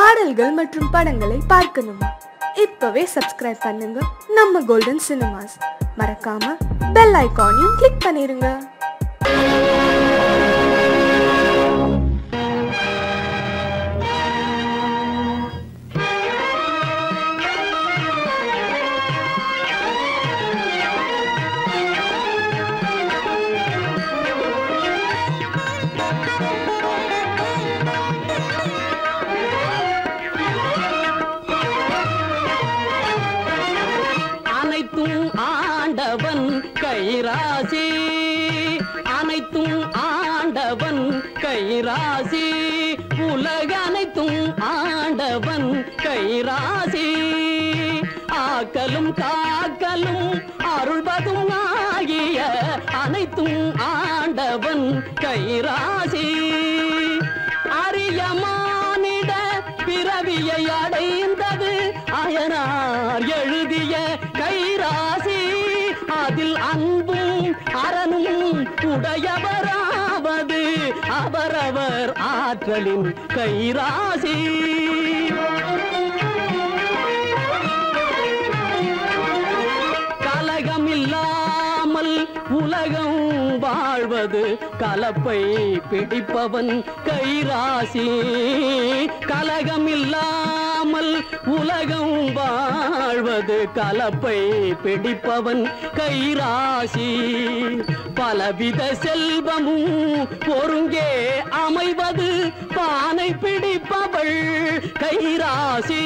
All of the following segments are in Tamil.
பாடல்கள் மற்றும் படங்களை பார்க்கணுமா இப்பவே சப்ஸ்கிரைப் பண்ணுங்க நம்ம கோல்டன் சினிமாஸ் மறக்காம பெல் ஐகானையும் கிளிக் பண்ணிருங்க அனைத்தும் ஆண்டவன் கைராசி அனைத்தும் ஆண்டவன் கைராசி உலக அனைத்தும் ஆண்டவன் கைராசி ஆக்கலும் காக்கலும் அருள்வதும் ஆகிய அனைத்தும் ஆண்டவன் கைராசி அரிய மானிட பிறவியை அடைந்தது அயனார் எழுதிய கைராசி அதில் அன்பும் அரணும் உடையவராவது அவரவர் ஆற்றலின் கைராசி கலகமில்லாமல் உலகம் வாழ்வது கலப்பை பிடிப்பவன் கைராசி கலகமில்லாமல் உலகம் வாழ்வது கலப்பை பிடிப்பவன் கைராசி பலவித செல்வமும் ஒருங்கே அமைவது பானை பிடிப்பவள் கைராசி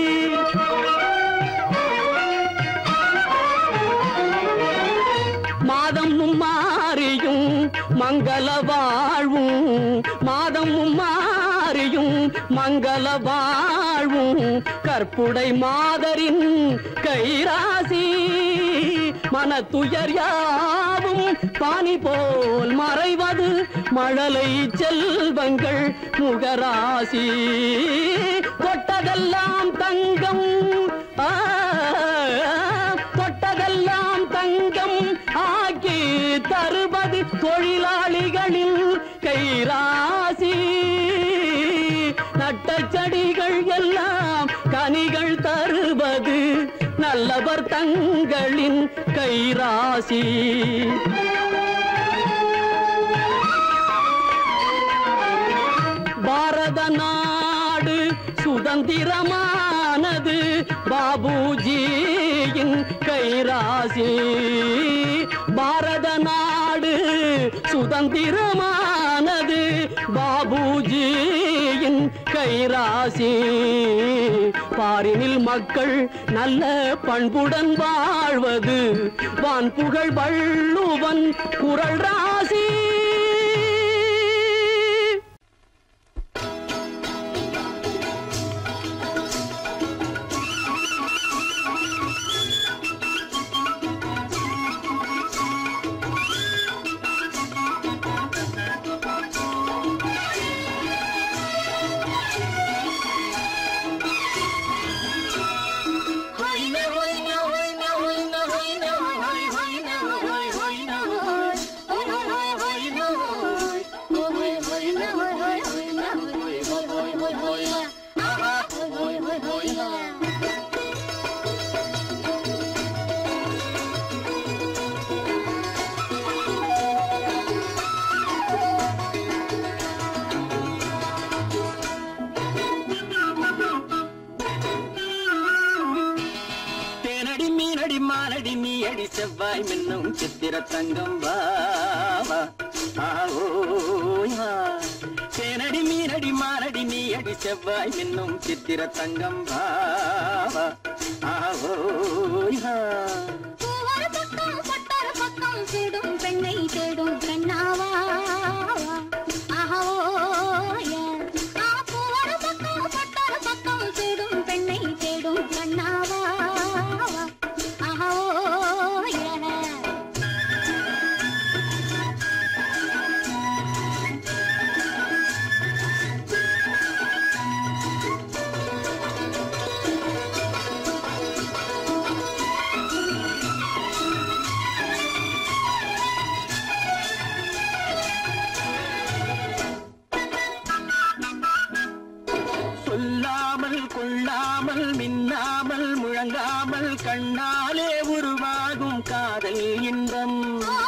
மாதமும் மாறியும் மங்கள வாழ்வும் மாதமும் மாறியும் மங்கள வாழ்வும் கற்புடை மாதரின் கைராசி மன துயர் யாவும் பானி போல் மறைவது மழலை செல்வங்கள் முகராசி தொட்டதெல்லாம் தங்கம் ஆ, தொட்டதெல்லாம் தங்கம் ஆக்கி தருவது தொழிலாளிகளின் கைராசி நட்ட செடிகள் எல்லாம் கனிகள் தருவது நல்லவர் தங்களின் கைராசி பாரத நாடு சுதந்திரமானது பாபுஜியின் கைராசி பாரத நாடு சுதந்திரமானது பாபுஜியின் கைராசி பாரினில் மக்கள் நல்ல பண்புடன் வாழ்வது வான் புகழ் வள்ளுவன் குரல் ராசி தேனடி மீனடி மானடி நீ அடி செவ்வாய் மின்னும் சித்திர தங்கம் வா வா. ஆ, ஓய், வா. தேனடி மீனடி மானடி நீ அடி செவ்வாய் மின்னும் சித்திர தங்கம் வா வா. ஆ, ஓய், வா. பூவொரு பக்கம் பொட்டொரு பக்கம் தேடும் பெண்ணை தேடும் கண்ணாவா ஆஹோய. ஆ, பூவொரு பக்கம் பொட்டொரு பக்கம் தேடும் பெண்ணை தேடும் கண்ணாவா ஆஹோய. சொல்லாமல் கொள்ளாமல் மின்னாமல் முழங்காமல் கண்ணாலே உருவாகும் காதல் இன்பம்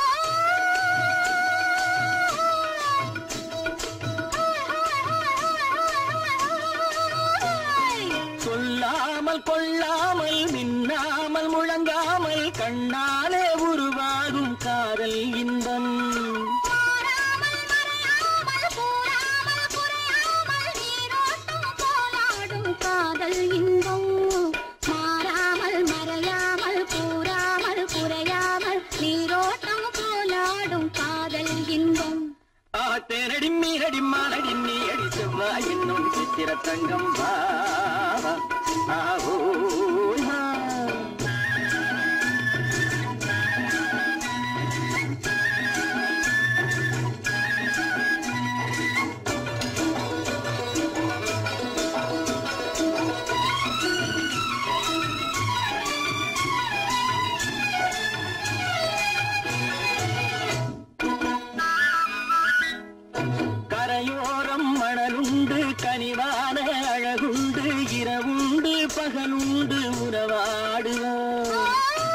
சொல்லாமல் கொள்ளாமல் மின்னாமல் முழங்காமல் கண்ணாலே உருவாகும் காதல் இன்பம் மாறாமல் மறையாமல் கூறாமல் குறையாமல் நீரோட்டம் போலாடும் காதல் இன்பம் மாறாமல் மறையாமல் கூறாமல் குறையாமல் நீரோட்டம் போலாடும் காதல் இன்பம் ஆ தேனடி மீனடி மானடி நீ அடி செவ்வாய் என்னும் சித்திர தங்கம் வா வா. ஆ, ஓ, ஆ. கரையோரம் மணலுண்டு கனிவான அழகுண்டு இரவுண்டு பகலுண்டு உறவாடுவோம்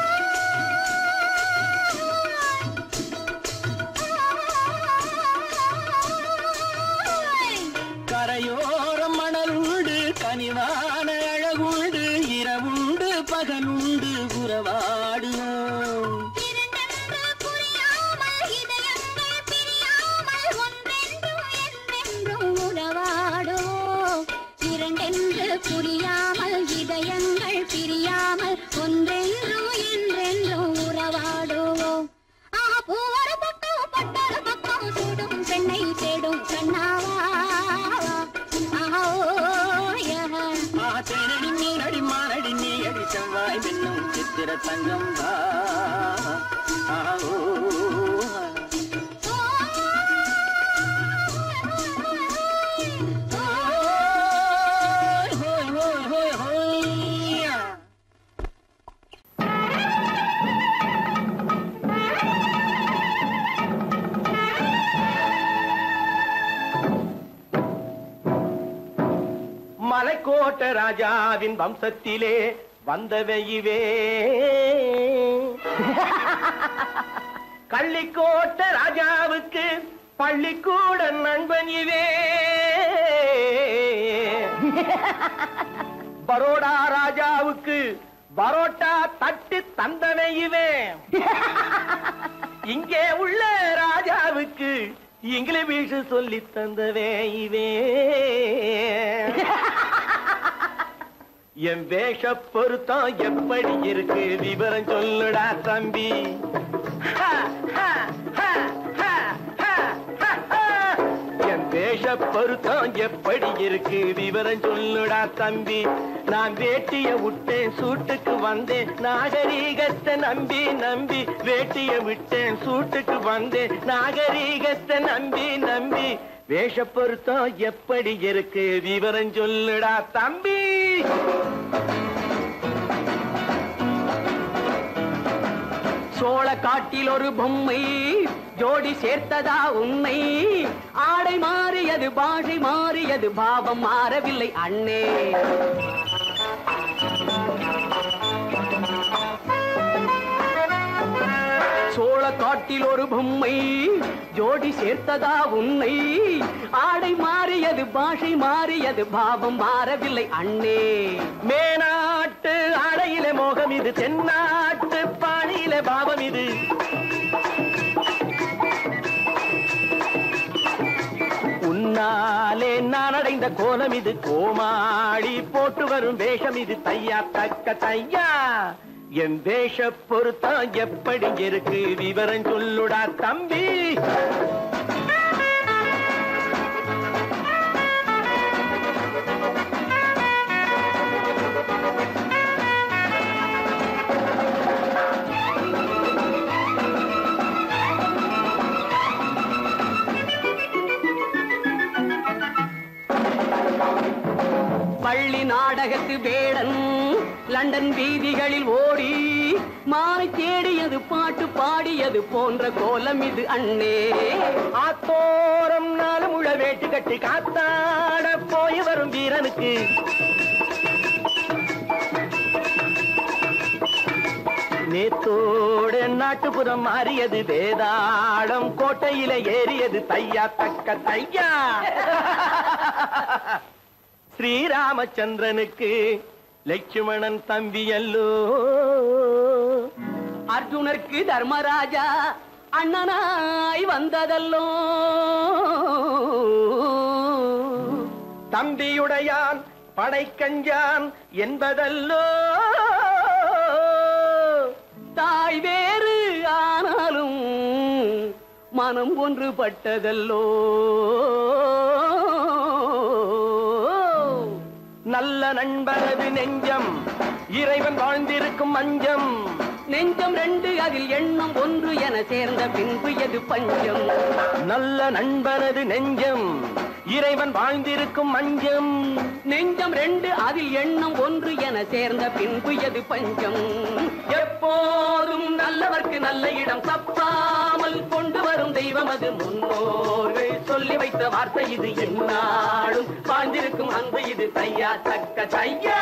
கரையோரம் மணலுண்டு கனிவான அழகுண்டு இரவுண்டு பகலுண்டு உறவாடுவோம் இரண்டென்று புரியாமல் இதயங்கள் பிரியாமல் ஒன்றென்றும் என்றென்றும் உறவாடுவோம் இரண்டென்று புரியாமல் இதயங்கள் பிரியாமல் ஒன்றென்றும் என்றென்றும் உறவாடுவோம் ஆஹா பூவொரு பக்கம் பட்டொரு பக்கம் சூடும் பெண்ணை தேடும் கண்ணாவா ஆஹா ஓ யா ஆ தேனடி மீனடி மானடி நீ அடி செவ்வாய் மின்னும் சித்திர தங்கம் வா ஆ, ஓ, ஆ. ஹோய், ஹோய், ஹோய், ஹோய், ஹோய்யா. மலைக்கோட்ட ராஜாவின் வம்சத்திலே வந்தவையுவே கள்ளிக்கோட்ட ராஜாவுக்கு பள்ளிக்கூட நண்பன் இவே பரோடா ராஜாவுக்கு பரோட்டா தட்டு தந்தனை இவே இங்கே உள்ள ராஜாவுக்கு இங்கிலீஷ் சொல்லி தந்தவே இவே என் வேஷ பொருத்தம் எப்படி இருக்கு விவரம் சொல்லுடா தம்பி ஹா, ஹா, ஹா, ஹா, ஹா, ஹா, ஹா. என் வேஷ பொருத்தம் எப்படி இருக்கு விவரம் சொல்லுடா தம்பி நான் வேட்டிய விட்டேன் சூட்டுக்கு வந்தேன் நாகரீகத்தை நம்பி நம்பி வேட்டிய விட்டேன் சூட்டுக்கு வந்தேன் நாகரீகத்தை நம்பி நம்பி வேஷ பொருத்தம் எப்படி இருக்கு விவரம் சொல்லுடா தம்பி சோழ காட்டில் ஒரு பொம்மை ஜோடி சேர்த்ததா உண்மை ஆடை மாறியது பாஷை மாறியது பாவம் மாறவில்லை அண்ணே சோழ காட்டில் ஒரு பொம்மை ஜோடி சேர்த்ததா உன்னை ஆடை மாறியது பாஷை மாறியது பாவம் மாறவில்லை அண்ணே மேனாட்டு ஆடையில மோகம் இது தென்னாட்டு பாணியில பாவம் இது உன்னாலே நான் அடைந்த கோலம் இது கோமாளி போட்டு வரும் வேஷம் இது தையா தக்க தையா என் வேஷ பொருத்தம் எப்படி இருக்கு விவரம் சொல்லுடா தம்பி பள்ளி நாடகத்து வேடன் லண்டன் வீதிகளில் ஓடி மாலை தேடியது பாட்டு பாடியது போன்ற கோலம் இது அண்ணே ஆத்தோரம் நாலு முழ வேட்டு கட்டி காத்தாட போய் வரும் வீரனுக்கு நேத்தோடு நாட்டுப்புறம் மாறியது வேதாளம் கோட்டையில ஏறியது தையா தக்க தையா ஸ்ரீராமச்சந்திரனுக்கு லட்சுமணன் தம்பி அல்லோ அர்ஜுனருக்கு தர்மராஜா அண்ணனாய் வந்ததல்லோ தம்பியுடையான் படைக்கஞ்சான் என்பதல்லோ தாய் வேறு ஆனாலும் மனம் ஒன்றுபட்டதல்லோ நல்ல நண்பரது நெஞ்சம் இறைவன் வாழ்ந்திருக்கும் மஞ்சம் நெஞ்சம் ரெண்டு அதில் எண்ணம் ஒன்று என சேர்ந்த பின்பு எது பஞ்சம் நல்ல நண்பரது நெஞ்சம் இறைவன் வாழ்ந்திருக்கும் மஞ்சம் நெஞ்சம் ரெண்டு அதில் எண்ணம் ஒன்று என சேர்ந்த பின்பு எது பஞ்சம் எப்போதும் நல்லவர்க்கு நல்ல இடம் தப்பாமல் கொண்டு வரும் தெய்வம் அது முன்னோர்கள் சொல்லி வைத்த வார்த்தை இது என்னாலும் வாழ்ந்திருக்கும் அன்பு இது தையா தக்க தையா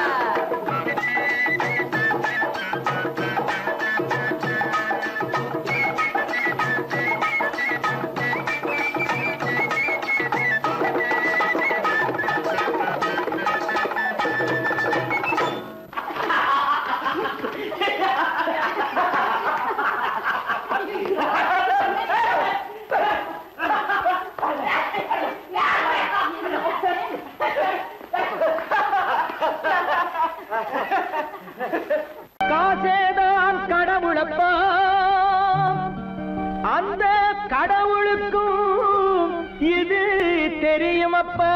காசேதான் கடவுளப்பா அந்த கடவுளுக்கும் இது தெரியுமப்பா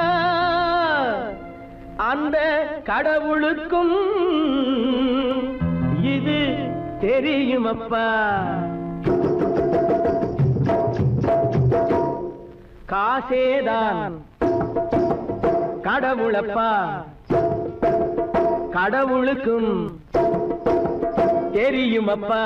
அந்த கடவுளுக்கும் இது தெரியுமப்பா காசேதான் கடவுளப்பா கடவுளுக்கும் தெரியுமப்பா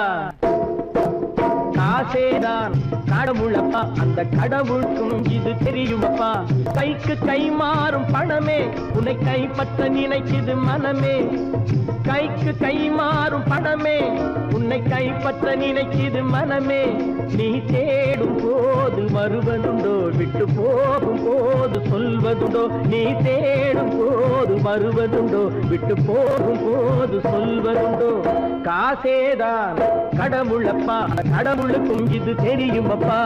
காசேதான் கடவுளப்பா அந்த கடவுளுக்கும் இது தெரியுமப்பா கைக்கு கை மாறும் பணமே உன்னை கைப்பற்ற நினைக்குது மனமே கைக்கு கை மாறும் பணமே உன்னை கைப்பற்ற நினைக்குது மனமே நீ தேடும் போது வருவதுண்டோ விட்டு போகும் போது சொல்வதுண்டோ நீ தேடும் போது வருவதுண்டோ விட்டு போகும் போது சொல்வதுண்டோ காசேதான் கடவுளப்பா அந்த கடவுளுக்கும் இது தெரியுமப்பா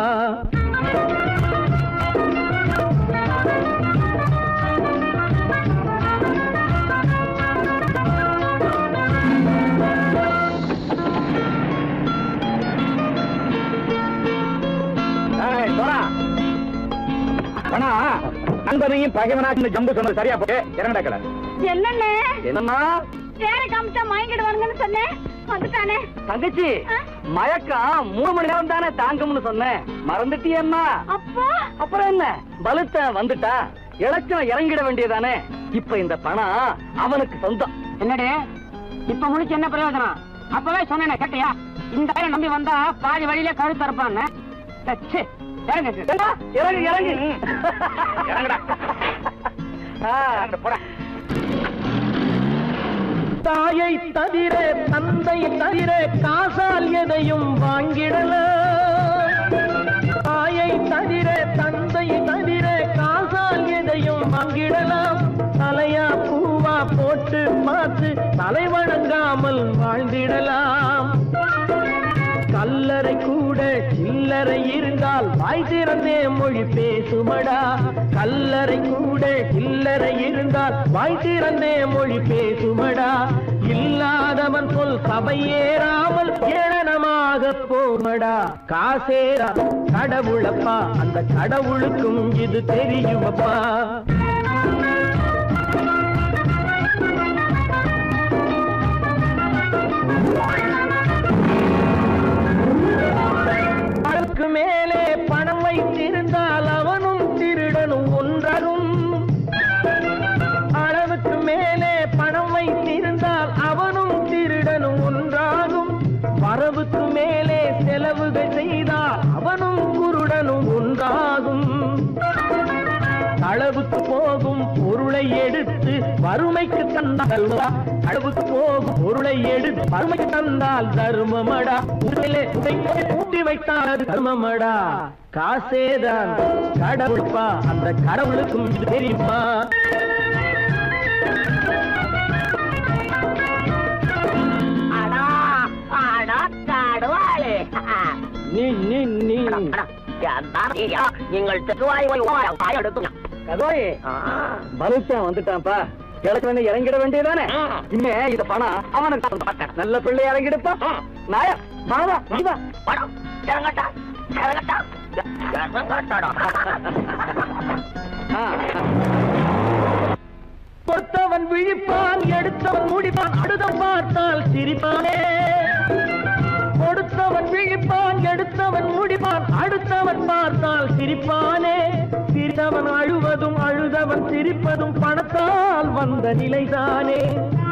நண்பனையும் பகைவனாக்கு ஜம்பு சொன்னது சரியா போட்டு இறங்கடா கடை என்னண்ணே என்னம்மா பேர காமிச்சா மயங்கிடுவானுங்கன்னு சொன்னேன் வந்துட்டானே தங்கச்சி ஆ? மயக்கம் மூணு மணி நேரம் தானே தாங்கும்னு சொன்னேன் மறந்துட்டியம்மா அப்போ அப்புறம் என்ன பலுத்த வந்துட்டா இலச்சம் இறங்கிட வேண்டியதானே இப்ப இந்த பணம் அவனுக்கு சொந்தம் என்னடி இப்ப முடிச்சு என்ன பிரயோஜனம் அப்பவே சொன்னேனே கேட்டியா இந்த பையனை நம்பி வந்தா பாதி வழியில கழுத்து இருப்பான்னு இறங்கு ஏண்டா, இறங்கு இறங்கு இறங்குடா போடா தாயை தவிர தந்தை தவிர காசால் எதையும் வாங்கிடலாம் தாயை தவிர தந்தை தவிர காசால் எதையும் வாங்கிடலாம் தலையா பூவா போட்டு பார்த்து தலை வணங்காமல் வாழ்ந்திடலாம் கல்லறை கூட சில்லறை இருந்தால் வாய் திறந்தே மொழி பேசுமடா கல்லறை கூட சில்லறை இருந்தால் வாய் திறந்தே மொழி பேசுமடா இல்லாதவன் சொல் சபையேறாமல் ஏளனமாக போமடா காசேரா கடவுளப்பா அந்த கடவுளுக்கும் இது தெரியுமப்பா அதற்கு மேலே பணம் வைத்திருந்தால் அவனும் திருடனும் ஒன்றரும் அளவுக்கு வறுமைக்கு தந்தால் அளவுக்கு போகும் பொருளை எடுத்து வறுமைக்கு தந்தால் தர்மமடா உடலே உடைப்பை பூட்டி வைத்தால் அது தர்மமடா காசேதான் கடவுள்பா அந்த கடவுளுக்கும் இது தெரியுமா அடா அடா காடுவாளே நீ நீ நீ நீங்கள் தெருவாய் வாய் எடுத்துங்க கதோய் பலுச்சா வந்துட்டான்ப்பா கிழக்கு வந்து இறங்கிட வேண்டியதானே இனிமே இத பணம் அவனுக்கு நல்ல பிள்ளை இறங்கிடுப்பா நாயா மாவா வா படம் இறங்கட்டா இறங்கட்டா இறங்கட்டாடா கொடுத்தவன் விழிப்பான் எடுத்தவன் முடிப்பான் அடுதம் பார்த்தால் சிரிப்பானே கொடுத்தவன் விழிப்பான் எடுத்தவன் முடிப்பான் அடுத்தவன் பார்த்தால் சிரிப்பானே சிரித்தவன் அழுவதும் அழுதவன் சிரிப்பதும் பணத்தால் வந்த நிலைதானே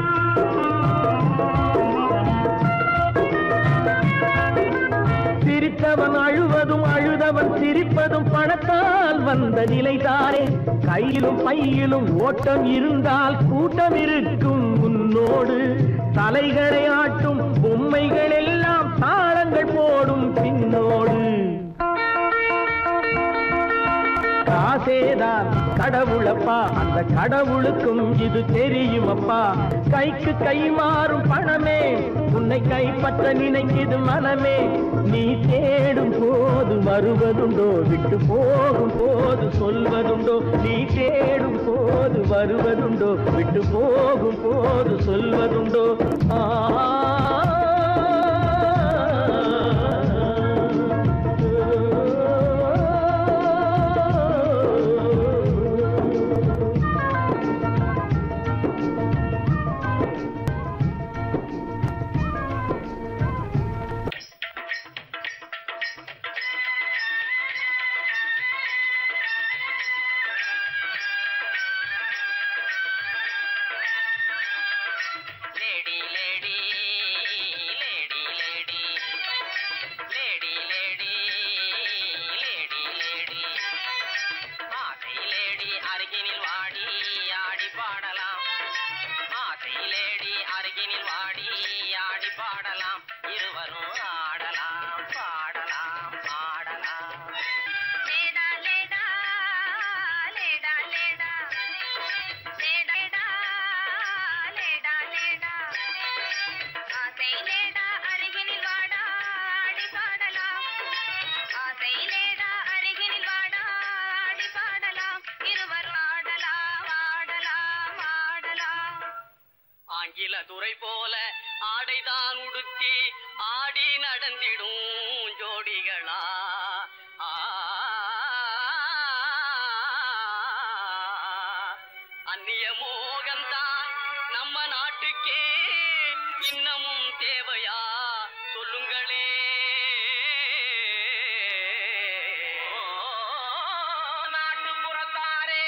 சிரித்தவன் அழுவதும் அழுதவன் சிரிப்பதும் பணத்தால் வந்த நிலைதானே கையிலும் பையிலும் ஓட்டம் இருந்தால் கூட்டம் இருக்கும் உன்னோடு தலைகளை ஆட்டும் பொம்மைகள் எல்லாம் தாளங்கள் போடும் பின்னோடு காசேதான் கடவுளப்பா அந்த கடவுளுக்கும் இது தெரியுமப்பா கைக்கு கை மாறும் பணமே உன்னை கைப்பற்ற நினைக்குது மனமே நீ தேடும் போது வருவதுண்டோ விட்டு போகும் போது சொல்வதுண்டோ நீ தேடும் போது வருவதுண்டோ விட்டு போகும் போது சொல்வதுண்டோ lady lady lady lady lady lady lady lady ஆசை லேடி அருகினில் வாடி ஆடி பாடலாம் ஆசை லேடி அருகினில் வாடி ஆடி பாடலாம் இருவரும் ஆடலாம் பாடலாம் ஆடலாம் லேடா லேடா லேடா லேடா லேடா லேடா லேடா ஆசை லேடா அருகினில் வாடா ஆடி பாடலாம் ஆசை லேடா அருகினில் வாடா ஆடி பாடலாம் இருவர் ஆடலாம் ஆடலாம் ஆடலாம் ஆங்கில துறை போல ஆடைதான் உடுத்தி ஆடி நடந்திடும் ஜோடிகளா ஆ. அந்நிய மோகம்தான் நம்ம நாட்டுக்கே இன்னமும் தேவையா சொல்லுங்களே நாட்டுப்புறத்தாரே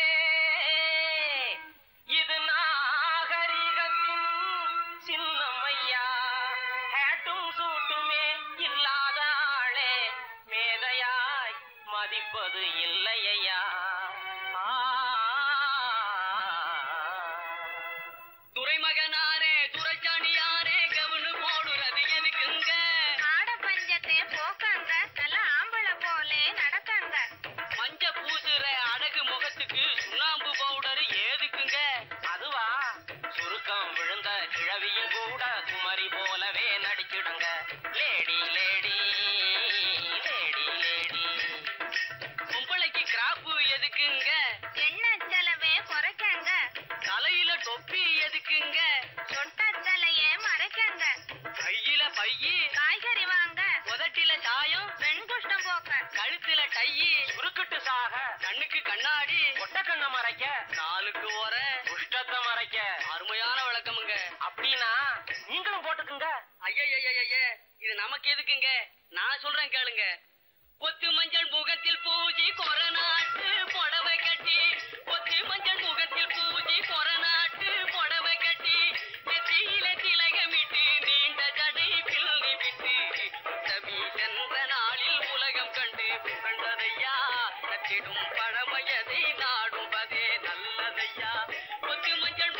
இது நாகரிகத்தின் சின்னமையா ஹேட்டும் சூட்டுமே இல்லாத ஆளே மேதையாய் மதிப்பது இல்லையா துறைமகனாரே துரைச்சாணியாரே கவனு போடுறது எதுக்குங்க ஆட பஞ்சத்தை போக்கங்க நல்ல ஆம்பளை போலே நடக்கங்க மஞ்ச பூசுற அழகு முகத்துக்கு சுண்ணாம்பு பவுடர் ஏதுக்குங்க அதுவா சுருக்கம் விழுந்த கிழவியும் கூட குமரி போலவே நடிச்சிடுங்க லேடி லேடி லேடி லேடி பொம்பளைக்கு கிராப்பு எதுக்குங்க எண்ணெய் செலவே குறைக்கங்க தலையில தொப்பி எதுக்குங்க சொட்ட தலையே மறைக்கங்க கையில பையி காய்கறி வாங்க உதட்டில சாயம் பெண் குஷ்டம் போக்க கழுத்துல டையி சுருக்கிட்டு சாக கண்ணுக்கு கண்ணாடி ஒட்ட கண்ண மறைக்க நாளுக்கு ஒர குஷ்டத்தை மறைக்க அருமையான விளக்கமுங்க அப்படின்னா நீங்களும் போட்டுக்குங்க ஐயய்யய்ய இது நமக்கு எதுக்குங்க நான் சொல்றேன் கேளுங்க பொத்து மஞ்சள் முகத்தில் பூஜை கொரநாட்டு புடவை கட்டி பொத்து மஞ்சள் முகத்தில் பூஜை கொரநாட்டு புடவை கட்டி நெத்தியில திலகமிட்டு நீண்ட ஜடை பில்லி விட்டு ரவி சென்ற நாளில் உலகம் கண்டு புகழ்ந்ததையா நத்திடும் பழமையதை நாடுவதே நல்லதையா பொத்து மஞ்சள்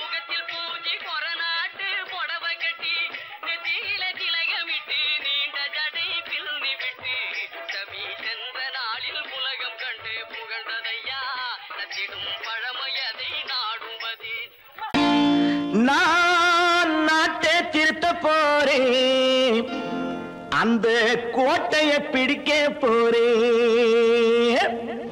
நான் நாட்டை திருத்த போறேன் அந்த கோட்டையை பிடிக்க போறேன்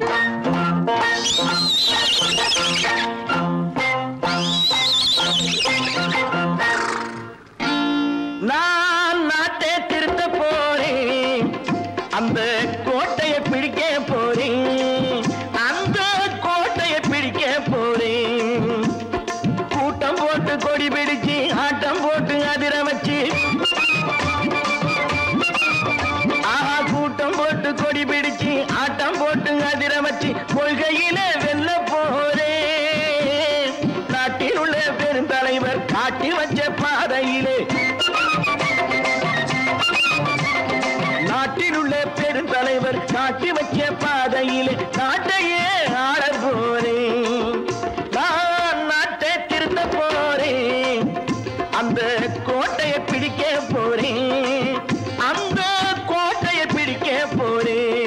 நான் நாட்டை திருத்த போறேன் அந்த கோட்டையை பிடிக்க போறேன் அந்த கோட்டையை பிடிக்க போறேன் கூட்டம் போட்டு கொடி பிடிச்சு ஆட்டம் போட்டு அதிர வச்சு ஆஹா கூட்டம் போட்டு கொடி பிடிச்சு ஆட்டம் போட்டு அதிர வச்சு கொள்கையில வெல்ல போறேன் நாட்டில் உள்ள பெருந்தலைவர் காட்டி வச்ச பாதையிலே நாட்டில் உள்ள பெருந்தலைவர் காட்டி வச்ச பாதையிலே நாட்டையே ஆள போறேன் நான் நாட்டை திருத்த போறேன் அந்த கோட்டையை பிடிக்க போறேன் அந்த கோட்டையை பிடிக்க போறேன்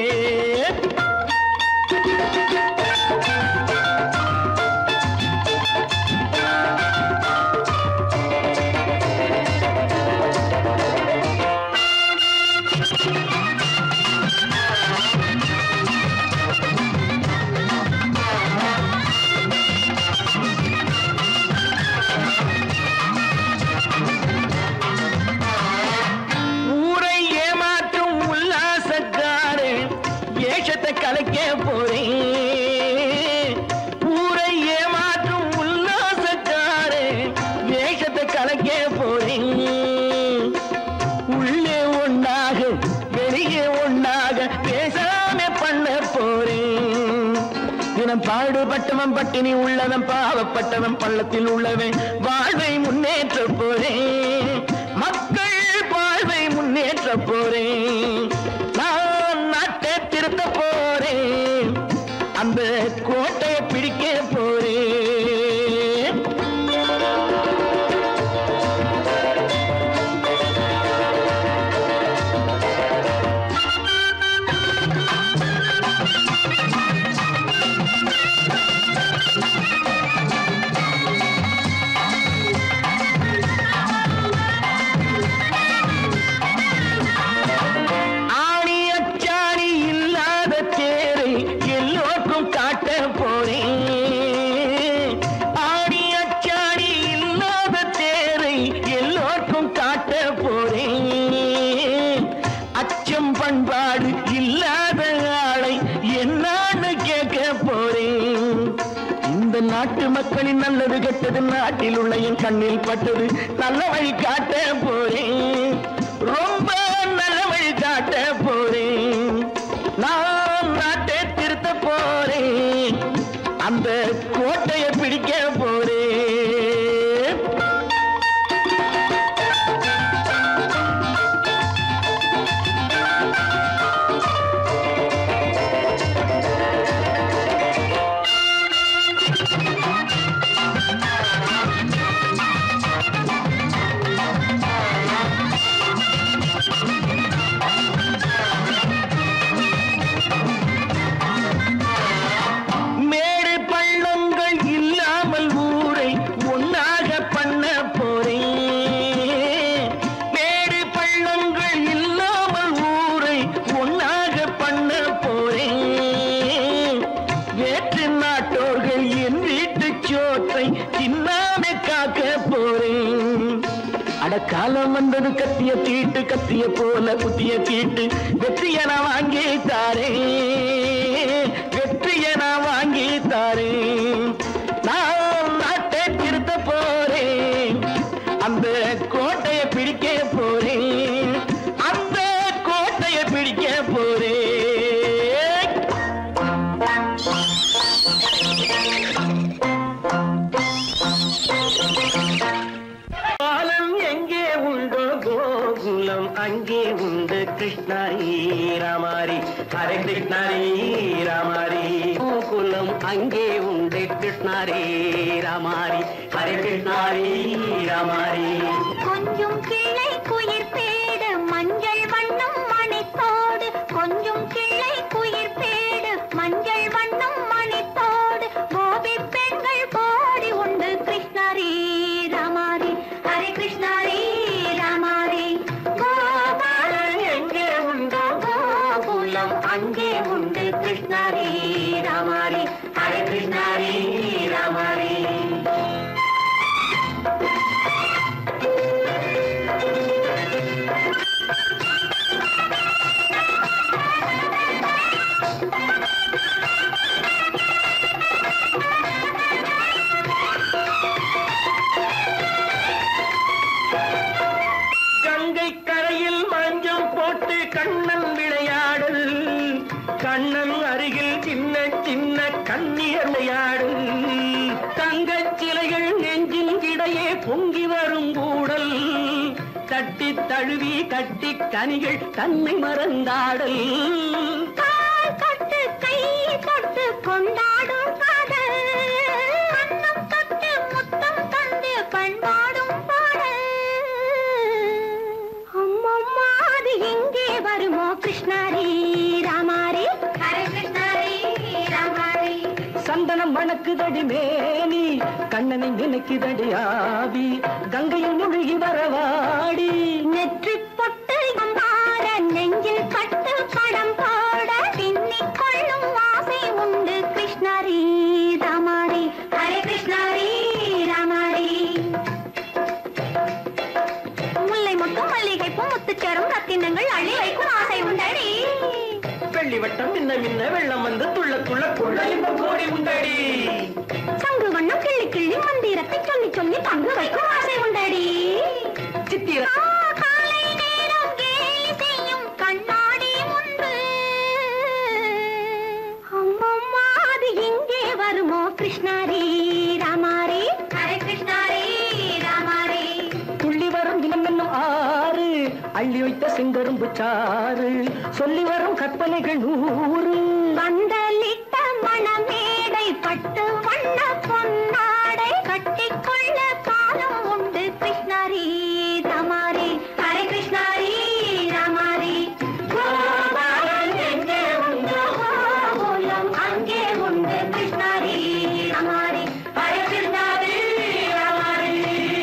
ஊரை ஏமாற்றும் உல்லாசக்காரு ஏஷத்தை கலைக்க போறேன் ஊரை ஏமாற்றும் உல்லாசக்காரு ஏஷத்தை கலைக்க போறேன் உள்ளே ஒண்ணாக வெளியே ஒண்ணாக பேசாம பண்ண போறேன் தினம் பாடுபட்டவன் பட்டினி உள்ளவன் பாவப்பட்டவன் பள்ளத்தில் உள்ளவன் வாழ்வை முன்னேற்ற போறேன் மக்கள் வாழ்வை முன்னேற்ற போறேன் நான் நாட்டை திருத்த போறேன் அந்த கோட்டையை பிடிக்க போறேன் ஆணி அச்சாணி இல்லாத தேரை எல்லோருக்கும் காட்ட போறேன் ஆணி அச்சாணி இல்லாத தேரை எல்லோருக்கும் காட்ட போறேன் அச்சம் பண்பாடு இல்லாத ஆளை என்னான்னு கேட்க போறேன் இந்த நாட்டு மக்களின் நல்லது கெட்டது நாட்டில் உள்ள என் கண்ணில் பட்டது நல்ல வழி காட்ட போறேன் ரொம்ப நல்ல வழி காட்ட போறேன் நான் நாட்டை திருத்த போறேன் அந்த கோட்டையை பிடிக்க போறேன் மேடு பள்ளங்கள் இல்லாமல் ஊரை ஒன்னாக பண்ண போறேன் மேடு பள்ளங்கள் இல்லாமல் ஊரை ஒன்னாக பண்ண போறேன் வேற்று நாட்டோர்கள் என் வீட்டு சோற்றை தின்னாமே காக்க போறேன் அட காலம் வந்தது கத்திய தீட்டு கத்திய போல குத்திய தீட்டு வெற்றிய நான் வாங்கி தாரேன் வெற்றிய நான் வாங்கி தாரேன் நான் நாட்டை திருத்த போறேன் அந்த கோட்டையை பிடிக்க போறேன் அந்த கோட்டையை பிடிக்க போறேன் பாலம் எங்கே உண்டோ கோகுலம் அங்கே உண்டு கிருஷ்ணாரி ராமாரி ஹரே கிருஷ்ணாரி ராமாரி கோகுலம் அங்கே உண்டு கிருஷ்ணாரி ராமாரி ஹரே கிருஷ்ணாரி ராமாரி கொஞ்சம் கிளை குயிர் பேடு மஞ்சள் வண்ணம் மணித்தோடு கொஞ்சம் கிளை குயிர் பேடு மஞ்சள் வண்ணம் மணித்தோடு கோபி பெண்கள் கோடி உண்டு கிருஷ்ணரீ பொங்கி வரும் கூடல் தட்டி தழுவி கட்டி கனிகள் தன்னை மறந்தாடல் கால் தொட்டு கை தொட்டு கொண்டாடும் காதல் கண்ணம் தொட்டு முத்தம் தந்து பண்பாடும் பாடல் அம்மம்மா அது எங்கே வருமோ கிருஷ்ணாரி ராமாரி ஹரே கிருஷ்ணாரி ராமாரி சந்தனம் மணக்குதடி மேனி கண்ணனை நினைக்குதடி ஆவி கங்கையில் முழுகி வரவாடி நெற்றி பொட்டு அம்பார நெஞ்சில் பட்டு படம் போட பின்னிக் கொள்ளும் ஆசை உண்டு கிருஷ்ணாரி ராமாரி ஹரே கிருஷ்ணாரி ராமாரி முல்லை மொட்டும் மல்லிகை பூ முத்துச்சேரும் ரத்தினங்கள் அள்ளி வைக்கும் ஆசை உண்டடி வெள்ளி வட்டம் மின்ன மின்ன வெள்ளம் வந்து துள்ள துள்ள கொள்ள இன்பம் கோடி உண்டடி சங்கு வண்ணம் கிள்ளி கிள்ளி மந்திரத்தை சொல்லி சொல்லி பங்கு வைக்கும் ஆசை உண்டடி சித்திர ஆ, காலை நேரம் கேலி செய்யும் கண்ணாடி முன்பு அம்மம்மா அது எங்கே வருமோ கிருஷ்ணாரி ராமாரி ஹரே கிருஷ்ணாரி ராமாரி துள்ளி வரும் தினம் என்னும் ஆறு அள்ளி வைத்த செங்கரும்பு சாறு சொல்லி வரும் கற்பனைகள் நூறு பந்தலிட்ட மணமேடை பட்டு வண்ண பொன்னாடை கட்டிக்கொள்ள காலம் உண்டு கிருஷ்ணாரி ராமாரி ஹரே கிருஷ்ணாரி ராமாரி கோபாலன் எங்கே உண்டு கோகுலம் அங்கே உண்டு கிருஷ்ணாரி ராமாரி ஹரே கிருஷ்ணாரி ராமாரி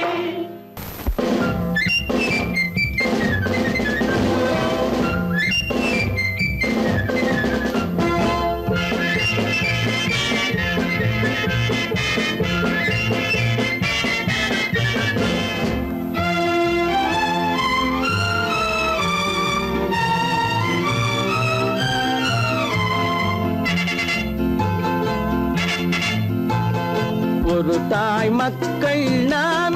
ஒரு தாய் மக்கள் நாம்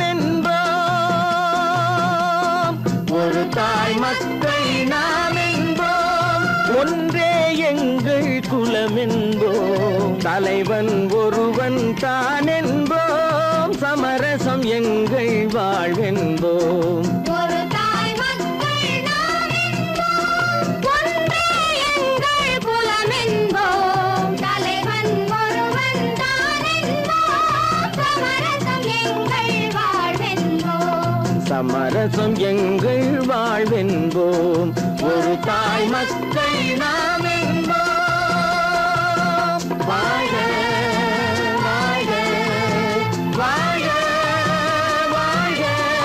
என்போம் ஒரு தாய் மக்கள் நாம் என்போம் ஒன்றே எங்கள் குலம் என்போம் தலைவன் ஒருவன் தான் என்போம் சமரசம் எங்கள் வாழ்வென்போம் ஒரு தாய் மக்கள் நாம் என்போம் ஒன்றே எங்கள் குலம் என்போம் தலைவன் ஒருவன் தான் என்போம் சமரசம் எங்கள் வாழ்வென்போம் சமரசம் எங்கள் வாழ்வென்போம் ஒரு தாய் மக்கள் நாம் என்போம் வாழ வாழ வாழ வாழ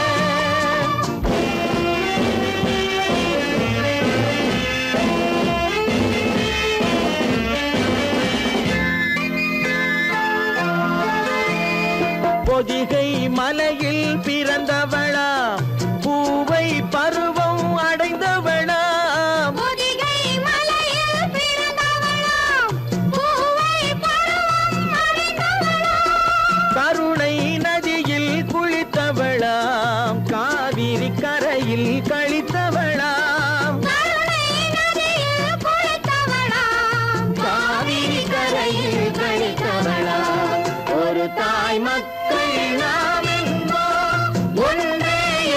பொதிகை மலையில் பிறந்தவளா பூவை பருவம் அடைந்தவளா பொதிகை மலையில் பிறந்தவளாம் பூவை பருவம் அடைந்தவளாம் கருணை நதியில் குளித்தவளாம் காவிரி கரையில் கழித்தவளாம் கருணை நதியில் குளித்தவளாம் காவிரி கரையில் கழித்தவளாம் ஒரு தாய் மக்கள் நாம் என்போம் ஒன்றே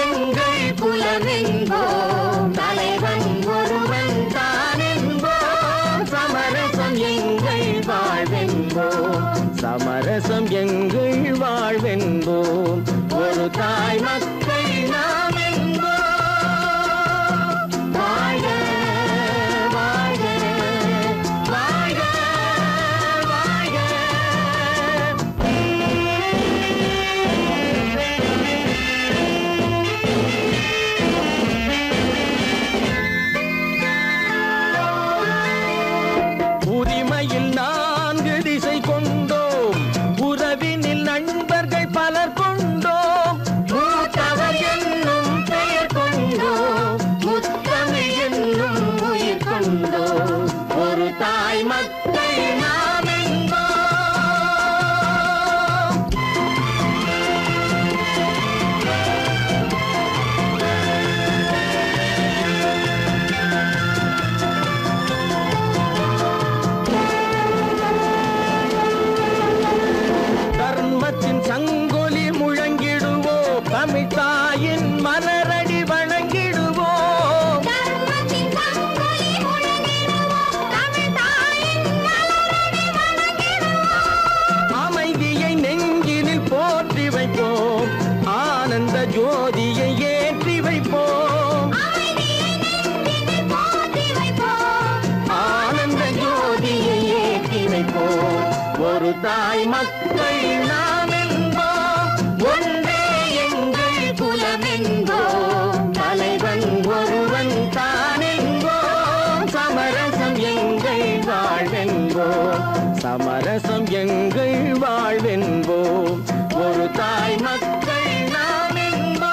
தமிழ் தாயின் மலரடி வணங்கிடுவோம் தர்மத்தின் சங்கொலி முழங்கிடுவோம் தமிழ் தாயின் மலரடி வணங்கிடுவோம் அமைதியை நெஞ்சினில் போற்றி வைப்போம் ஆனந்த ஜோதியை ஏற்றி வைப்போம் அமைதியை நெஞ்சினில் போற்றி வைப்போம் ஆனந்த ஜோதியை ஏற்றி வைப்போம் ஒரு தாய் மக்கள் நாம் என்போம் ஒன்றே எங்கள் குலம் என்போம் தலைவன் ஒருவன் தான் என்போம் சமரசம் எங்கள் வாழ்வென்போம் சமரசம் எங்கள் வாழ்வென்போம் ஒரு தாய் மக்கள் நாம் என்போம்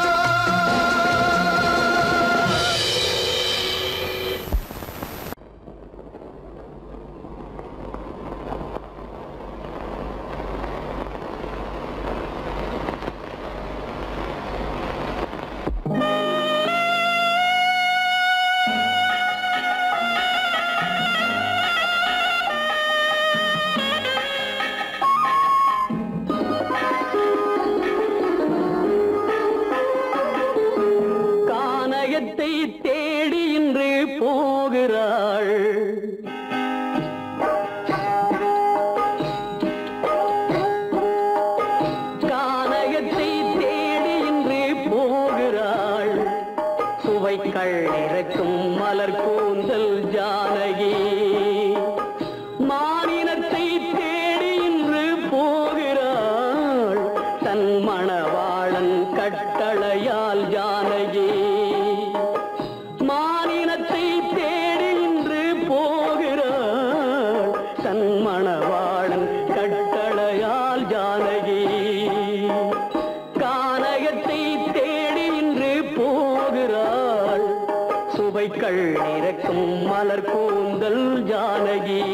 கானகத்தை தேடி இன்று போகிறாள் கானகத்தை தேடி இன்று போகிறாள் சுவைக்கள் இறக்கும் மலர் கூந்தல் ஜானகி மானினத்தை தேடி இன்று போகிறாள் தன் மணவாளன் கட்டளையால் ஜானகி மானினத்தை தேடி இன்று போகிறாள் தன் மணவாளன் கட்டளையால் ஜானகி கானகத்தை தேடி இன்று போகிறாள் சுவைக்கள் இறக்கும் மலர் கூந்தல் ஜானகி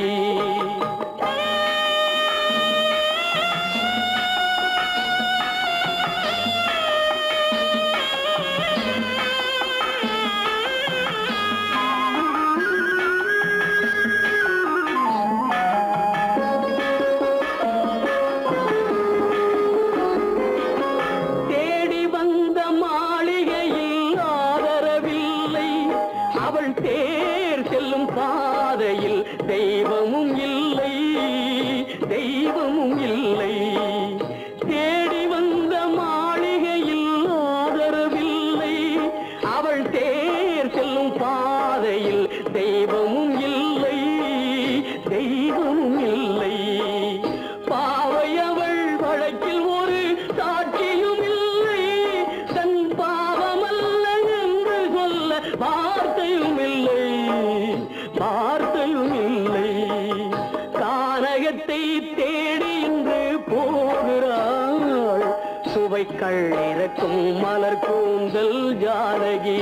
தேடி வந்த மாளிகையில் ஆதரவில்லை அவள் தேர் செல்லும் பாதையில் தெய்வமும் இல்லை தெய்வமும் இல்லை தேடி வந்த மாளிகையில் ஆதரவில்லை அவள் தேர் செல்லும் பாதையில் தெய்வமும் இல்லை தெய்வமும் இல்லை பாவை அவள் வழக்கில் ஒரு சாட்சியும் இல்லை தன் பாவமல்ல என்று சொல்ல வார்த்தையும் இல்லை வார்த்தையும் இல்லை கானகத்தை தேடி இன்று போகிறாள் சுவைக்கள் இறக்கும் மலர் கூந்தல் ஜானகி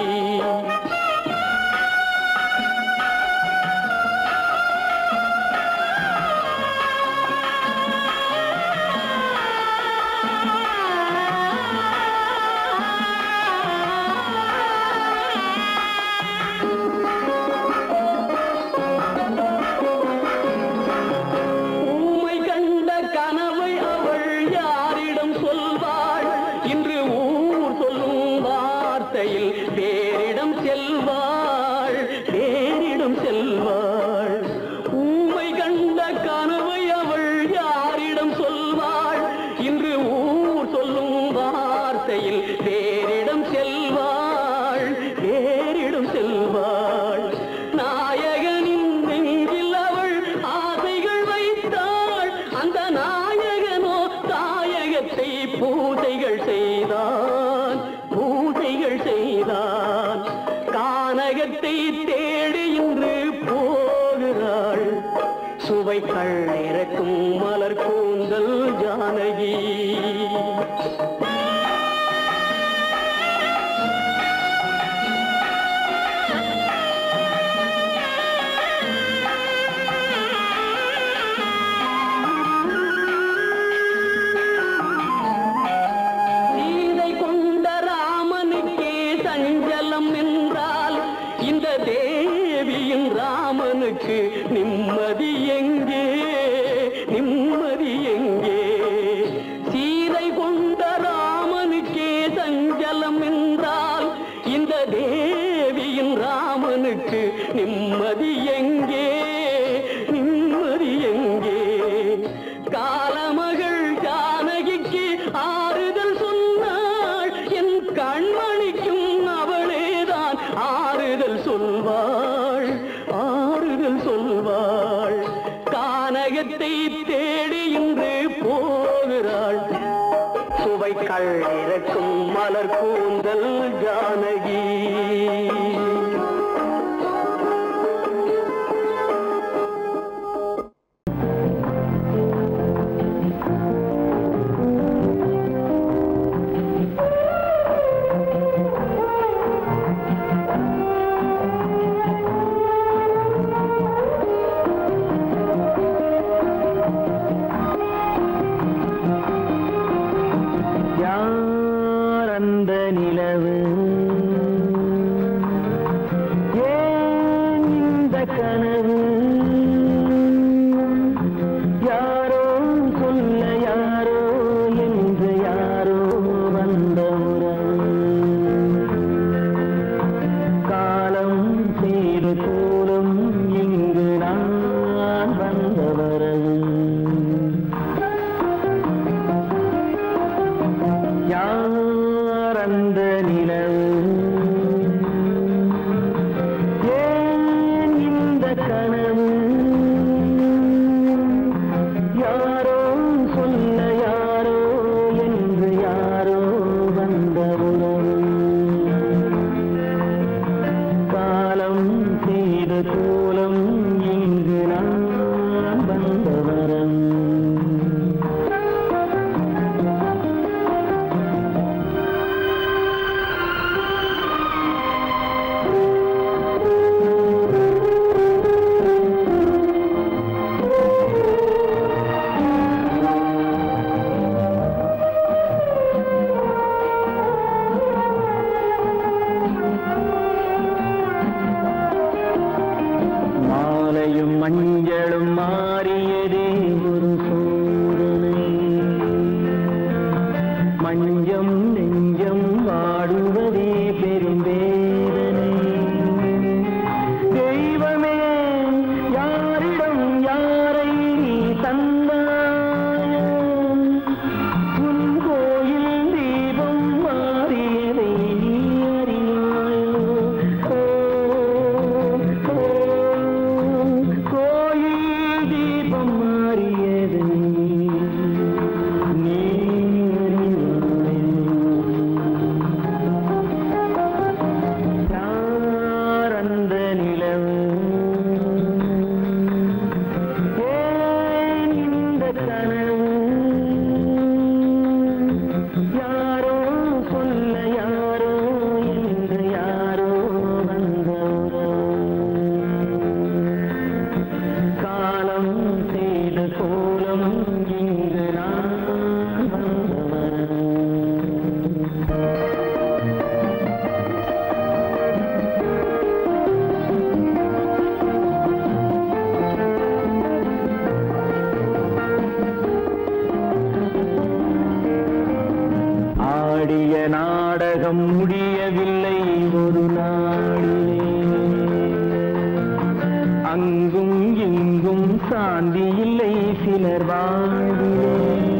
ஊமை கண்ட கனவை அவள் யாரிடம் சொல்வாள் இன்று ஊர் சொல்லும் வார்த்தையில் பேரிடம் செல்வாள் பேரிடம் செல்வாள் ஊமை கண்ட கனவை அவள் யாரிடம் சொல்வாள் இன்று ஊர் சொல்லும் வார்த்தையில் பேரிடம் செல்வாள் பேரிடம் செல்வாள் நாயகனின் நெஞ்சில் அவள் ஆசைகள் வைத்தாள் அந்த நாயகனோ தாயகத்தை பூசைகள் செய்தான் பூசைகள் செய்தான் கானகத்தை தேடி இன்று போகிறாள் சுவைகள் இறக்கும் மலர் கூந்தல் ஜானகி சீதை கொண்ட ராமனுக்கே சஞ்சலம் என்றால் இந்த தேவியின் ராமனுக்கு நிம்மதி எங்கே நிம்மதி எங்கே சீதை கொண்ட ராமனுக்கே பூவை கள்ளிறக்கும் மலர் கூந்தல் ஜானகி யார் அந்த நிலவு ஏன் இந்த கனவு யாரோ சொல்ல யாரோ என்று யாரோ வந்த உறவு காலம் செய்து கூறும் இங்கு நான் வந்த வரவு யார் அந்த நிலவு ஏன் இந்த கனவு யாரோ சொல்ல யாரோ என்று யாரோ வந்த உறவு காலம் செய்த கோலம் இங்கு நான் வந்த வரம் மாலையும் மஞ்சளும் மாறியதே ஒரு சோதனை மஞ்சம் நெஞ்சம் வாடுவதே பெரும் வேதனை தெய்வமே யாரிடம் யாரை நீ தந்தாயோ உன் கோயில் தீபம் மாறியதை நீ அறியாயோ ஓ, ஓ, கோயில் தீபம் மாறியதை நீ அறியாயோ யார் அந்த நிலவு ஏன் இந்த கனவு யாரோ சொல்ல யாரோ என்று யாரோ வந்த உறவு. காலம் செய்த கோலம் இங்கு நான் வந்தவன் ஆடிய நாடகம் முடியவில்லை ஒரு நாளிலே அங்கும் இங்கும் சாந்தி இல்லை சிலர் வாழ்விலே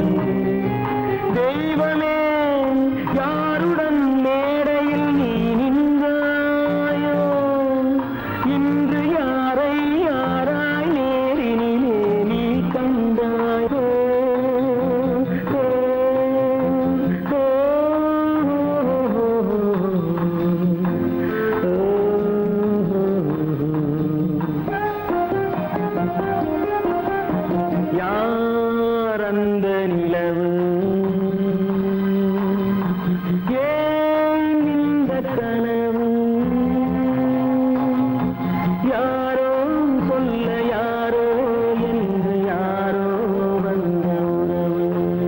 தெய்வமே யாருடன் மேடையில் நீ நின்றாயோ இன்று யாரை யாராய் நேரினிலே நீ கண்டாயோ ஓ, ஓ, யார் அந்த நிலவு ஏன் இந்த கனவு யாரோ சொல்ல யாரோ என்று யாரோ வந்த உறவு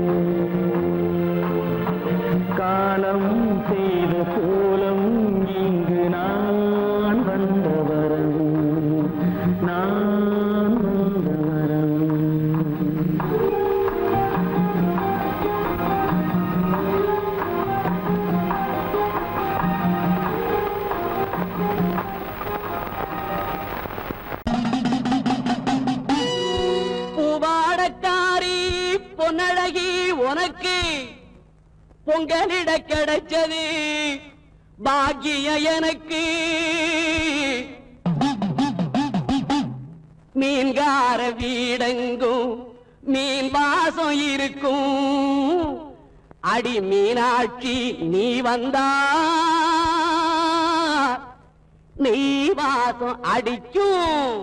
காலம் செய்த கோலம் இங்கு நான் வந்த வரவு நான் வந்த வரவு பூவாடக்காரி பொன்னழகி உனக்கு பொங்கலிட கிடைச்சது பாக்கிய எனக்கு மீன்கார வீடெங்கும் மீன் வாசம் இருக்கும் அடி மீனாட்சி நீ வந்தா நீ வாசம் அடிக்கும்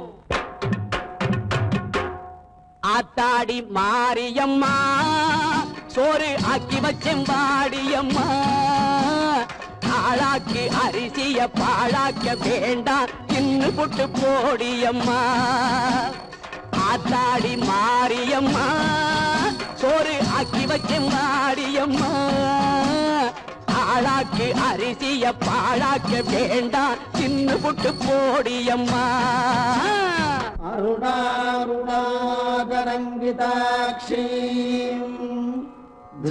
ஆத்தாடி மாரியம்மா சோறு ஆக்கி வச்செம்பாடியம்மா ஆளாக்கு அரிசிய பாழாக்க வேண்டாம் தின்னு புட்டு போடியம்மா ஆத்தாடி மாரியம்மா சோறு ஆக்கி வச்செம்பாடியம்மா ஆளாக்கு அரிசிய பாழாக்க வேண்டாம் தின்னு புட்டு போடியம்மா अरुणारुणातरङ्गिताक्षीम्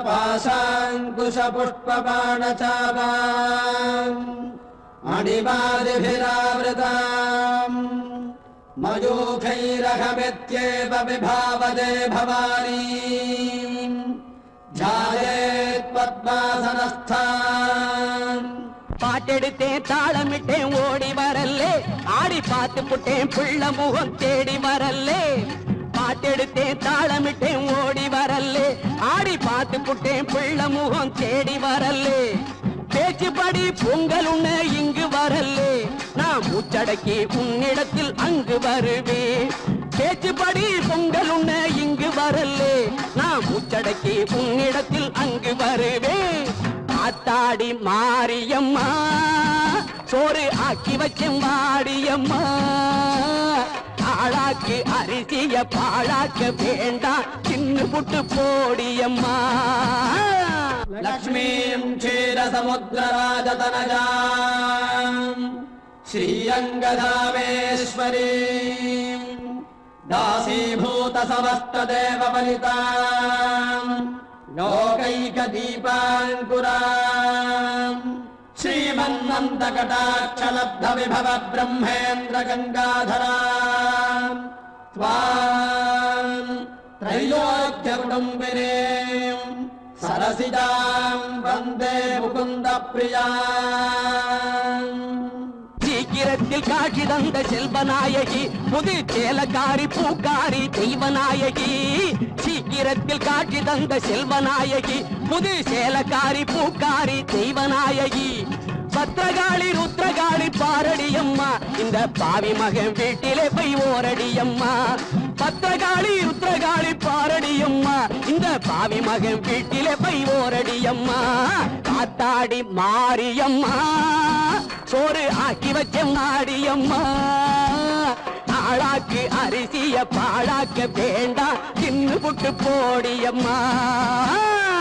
धृतपाशाङ्कुशपुष्पबाणचापाम् अणिमादिभिरावृताम् मयूखैरहमित्येव विभावदे भवानी ध्यायेत्पद्मासनस्थान् பாட்டெடுத்தேன் தாளமிட்டேன் ஓடி வரல்லே ஆடி பார்த்து புட்டேன் புள்ள முகம் தேடி வரல்லே பாட்டெடுத்தேன் தாளமிட்டேன் ஓடி வரல்லே ஆடி பார்த்து புட்டேன் புள்ள முகம் தேடி வரல்லே பேச்சுப்படி பொங்கல் உண்ண இங்கு வரல்லே நான் மூச்சடக்கி உன்னிடத்தில் அங்கு வருவேன் பேச்சுப்படி பொங்கல் உண்ண இங்கு வரல்லே நான் மூச்சடக்கி உன்னிடத்தில் அங்கு வருவேன் ஆத்தாடி மாரியம்மா சோறு ஆக்கி வச்சேன் வாடியம்மா ஆளாக்கு அரிசிய பாழாக்க வேண்டாம் சின்ன புட்டு போடியம்மா लक्ष्मीम् क्षीरसमुद्रराजतनजाम् श्रीरङ्गधामेश्वरीम् दासीभूतसमस्तदेवपलिताम् लोकैकदीपाङ्कुराम् श्रीमन्नन्दकटाक्षलब्धविभव ब्रह्मेन्द्र गङ्गाधराम् त्वाम् त्रैलोक्यकुटुम्बिनीम् सरसिजाम् वन्दे मुकुन्दप्रियाम् சீக்கிரத்தில் காட்சி தந்த செல்வநாயகி புது சேலக்காரி பூக்காரி தெய்வநாயகி சீக்கிரத்தில் காட்சி தந்த செல்வநாயகி புது சேலக்காரி பூக்காரி தெய்வநாயகி பத்திரகாளி ருத்ரகாளி பாரடியம்மா இந்த பாவி மகன் வீட்டிலே போய் ஓரடியம்மா பத்திரகாளி ருத்ரகாளி பாரடியம்மா இந்த பாவி மகன் வீட்டிலே போய் ஓரடியம்மா காத்தாடி மாரியம்மா சோறு ஆக்கி வச்ச மாடியம்மா ஆளாக்கு அரிசிய பாழாக்க வேண்டாம் தின்னு புட்டு போடியம்மா